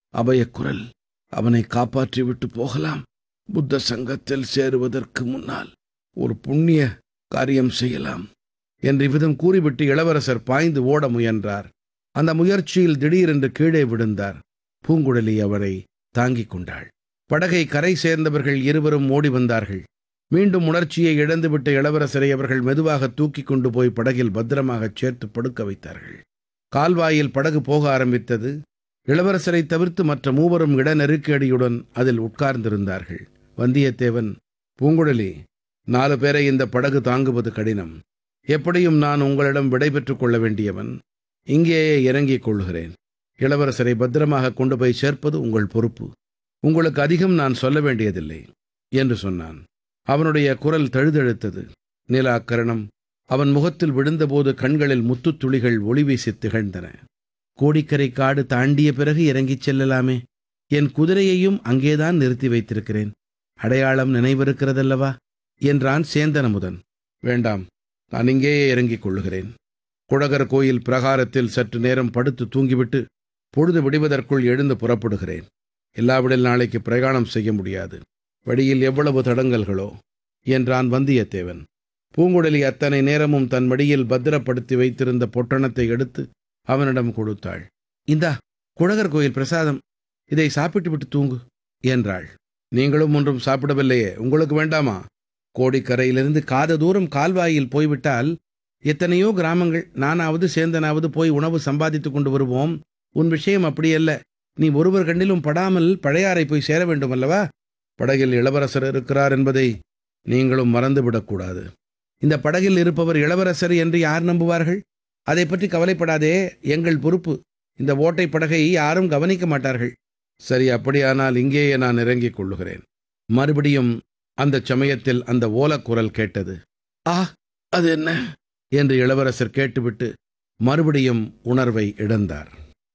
அபயக்குரல் அவனை காப்பாற்றிவிட்டு போகலாம் புத்த சங்கத்தில் சேருவதற்கு முன்னால் ஒரு புண்ணிய காரியம் செய்யலாம் என்று இவ்விதம் கூறிவிட்டு இளவரசர் பாய்ந்து ஓட முயன்றார் அந்த முயற்சியில் திடீரென்று கீழே விழுந்தார் பூங்குழலி அவரை தாங்கிக் கொண்டாள் படகை கரை சேர்ந்தவர்கள் இருவரும் ஓடி வந்தார்கள் மீண்டும் உணர்ச்சியை இழந்துவிட்ட இளவரசரை அவர்கள் மெதுவாக தூக்கிக் கொண்டு போய் படகில் பத்திரமாகச் சேர்த்து படுக்க வைத்தார்கள் கால்வாயில் படகு போக ஆரம்பித்தது இளவரசரை தவிர்த்து மற்ற மூவரும் இட நெருக்கடியுடன் அதில் உட்கார்ந்திருந்தார்கள் வந்தியத்தேவன் பூங்குழலி நாலு பேரை இந்த படகு தாங்குவது கடினம் எப்படியும் நான் உங்களிடம் விடை பெற்றுக் கொள்ள வேண்டியவன் இங்கேயே இறங்கிக் கொள்கிறேன் இளவரசரை பத்திரமாக கொண்டு போய் சேர்ப்பது உங்கள் பொறுப்பு உங்களுக்கு அதிகம் நான் சொல்ல வேண்டியதில்லை என்று சொன்னான் அவனுடைய குரல் தழுதழுத்தது நிலாக்கரணம் அவன் முகத்தில் விழுந்தபோது கண்களில் முத்துத் துளிகள் ஒளி வீசித் திகழ்ந்தன கோடிக்கரை காடு தாண்டிய பிறகு இறங்கிச் செல்லலாமே என் குதிரையையும் அங்கேதான் நிறுத்தி வைத்திருக்கிறேன் அடையாளம் நினைவிருக்கிறதல்லவா என்றான் சேந்தனமுதன் வேண்டாம் நான் இங்கேயே இறங்கிக் கொள்ளுகிறேன் குழகர் கோயில் பிரகாரத்தில் சற்று நேரம் படுத்து தூங்கிவிட்டு பொழுது விடுவதற்குள் எழுந்து புறப்படுகிறேன் இல்லாவிடில் நாளைக்கு பிரயாணம் செய்ய முடியாது வழியில் எவ்வளவு தடங்கல்களோ என்றான் வந்தியத்தேவன் பூங்குழலி அத்தனை நேரமும் தன் மடியில் பத்திரப்படுத்தி வைத்திருந்த பொட்டணத்தை எடுத்து அவனிடம் கொடுத்தாள் இந்தா குழகர் கோயில் பிரசாதம் இதை சாப்பிட்டு விட்டு தூங்கு என்றாள் நீங்களும் ஒன்றும் சாப்பிடவில்லையே உங்களுக்கு வேண்டாமா கோடிக்கரையிலிருந்து காத தூரம் கால்வாயில் போய்விட்டால் எத்தனையோ கிராமங்கள் நானாவது சேந்தனாவது போய் உணவு சம்பாதித்துக் கொண்டு வருவோம் உன் விஷயம் அப்படியல்ல நீ ஒருவர் கண்ணிலும் படாமல் பழையாறை போய் சேர வேண்டும் அல்லவா படகில் இளவரசர் இருக்கிறார் என்பதை நீங்களும் மறந்துவிடக்கூடாது இந்த படகில் இருப்பவர் இளவரசர் என்று யார் நம்புவார்கள் அதை பற்றி கவலைப்படாதே எங்கள் பொறுப்பு இந்த ஓட்டை படகை யாரும் கவனிக்க மாட்டார்கள் சரி அப்படியானால் இங்கேயே நான் இறங்கிக் கொள்ளுகிறேன் மறுபடியும் அந்த சமயத்தில் அந்த ஓலக்குரல் கேட்டது ஆ அது என்ன என்று இளவரசர் கேட்டுவிட்டு மறுபடியும் உணர்வை இழந்தார்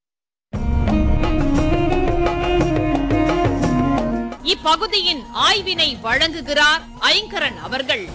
இப்பகுதியின் ஆய்வினை வழங்குகிறார் ஐங்கரன் அவர்கள்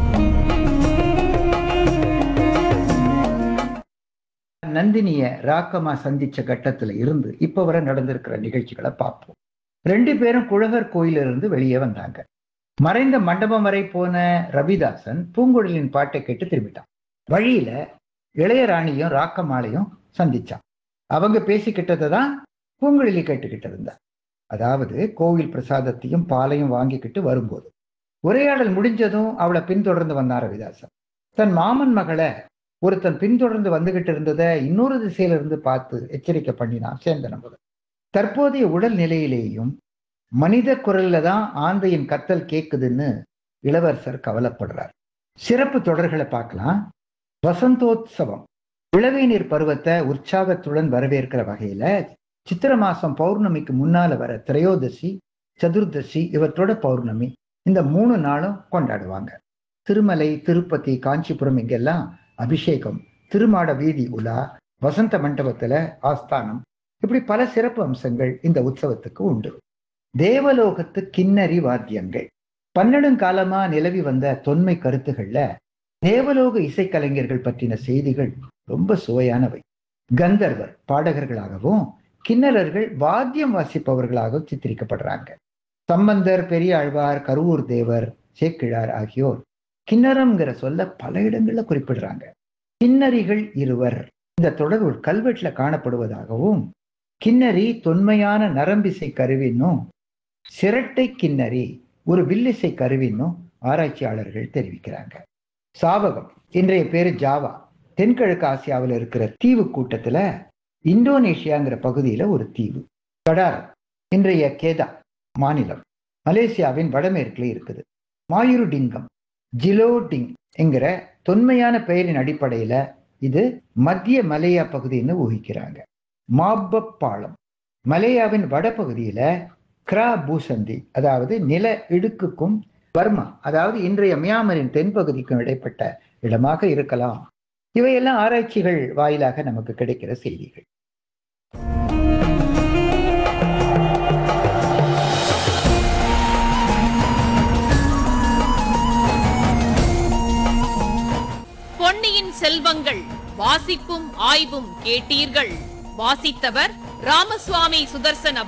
நந்தினிய ராக்கமா சந்திச்ச கட்டத்துல இருந்து இப்ப வரை நடந்திருக்கிற நிகழ்ச்சிகளை பார்ப்போம் ரெண்டு பேரும் குழகர் கோயிலிருந்து வெளியே வந்தாங்க மறைந்த மண்டபம் வரை போன ரவிதாசன் பூங்குழலின் பாட்டை கேட்டு திரும்பிட்டான் வழியில இளையராணியும் ராக்கமாலையும் சந்திச்சான் அவங்க பேசிக்கிட்டதை தான் பூங்குழலி கேட்டுக்கிட்டு இருந்தா அதாவது கோவில் பிரசாதத்தையும் பாலையும் வாங்கிக்கிட்டு வரும்போது உரையாடல் முடிஞ்சதும் அவளை பின்தொடர்ந்து வந்தான் ரவிதாசன் தன் மாமன் மகளை ஒருத்தன் பின்தொடர்ந்து வந்துகிட்டு இருந்ததை இன்னொரு திசையில இருந்து பார்த்து எச்சரிக்கை பண்ணினான் சேந்தன் முதல் தற்போதைய உடல் நிலையிலேயும் மனித குரல்ல தான் ஆந்தையின் கத்தல் கேக்குதுன்னு இளவரசர் கவலைப்படுறார் சிறப்பு தொடர்களை பார்க்கலாம் வசந்தோத்சவம் இளவேநீர் பருவத்தை உற்சாகத்துடன் வரவேற்கிற வகையில சித்திர மாசம் பௌர்ணமிக்கு முன்னால வர திரையோதசி சதுர்தசி இவற்றோட பௌர்ணமி இந்த மூணு நாளும் கொண்டாடுவாங்க திருமலை திருப்பதி காஞ்சிபுரம் இங்கெல்லாம் அபிஷேகம் திருமாட வீதி உலா வசந்த மண்டபத்துல ஆஸ்தானம் இப்படி பல சிறப்பு அம்சங்கள் இந்த உற்சவத்துக்கு உண்டு தேவலோகத்து கிண்ணறி வாத்தியங்கள் பன்னெடுங்காலமா நிலவி வந்த தொன்மை கருத்துகள்ல தேவலோக இசைக்கலைஞர்கள் பற்றின செய்திகள் ரொம்ப சுவையானவை கந்தர்வர் பாடகர்களாகவும் கிண்ணறர்கள் வாத்தியம் வாசிப்பவர்களாகவும் சித்தரிக்கப்படுறாங்க சம்பந்தர் பெரியாழ்வார் கருவூர் தேவர் சேக்கிழார் ஆகியோர் கிண்ணறம்ங்கிற சொல்ல பல இடங்கள்ல குறிப்பிடுறாங்க கிண்ணறிகள் இருவர் இந்த தொடர் ஒரு கல்வெட்டுல காணப்படுவதாகவும் கிண்ணறி தொன்மையான நரம்பிசை கருவின்னும் சிரட்டை கிண்ணறி ஒரு வில்லிசை கருவின்னும் ஆராய்ச்சியாளர்கள் தெரிவிக்கிறாங்க சாவகம் இன்றைய பேரு ஜாவா தென்கிழக்கு ஆசியாவில் இருக்கிற தீவு கூட்டத்துல இந்தோனேஷியாங்கிற பகுதியில ஒரு தீவு கடாரம் இன்றைய கேதா மாநிலம் மலேசியாவின் வடமேற்குல இருக்குது மாயுருடிங்கம் ஜிலோடிங் என்கிற தொன்மையான பெயரின் அடிப்படையில இது மத்திய மலேயா பகுதின்னு ஊகிக்கிறாங்க மாப்பப்பாளம் மலேயாவின் வடபகுதியில கிரா பூசந்தி அதாவது நில இடுக்குக்கும் பர்மா அதாவது இன்றைய மியாமரின் தென்பகுதிக்கும் இடைப்பட்ட இடமாக இருக்கலாம் இவையெல்லாம் ஆராய்ச்சிகள் வாயிலாக நமக்கு கிடைக்கிற செய்திகள் பொன்னியின் செல்வங்கள் வாசிப்பும் ஆய்வும் கேட்டீர்கள் வாசித்தவர் ராமசுவாமி சுதர்சன் அவர்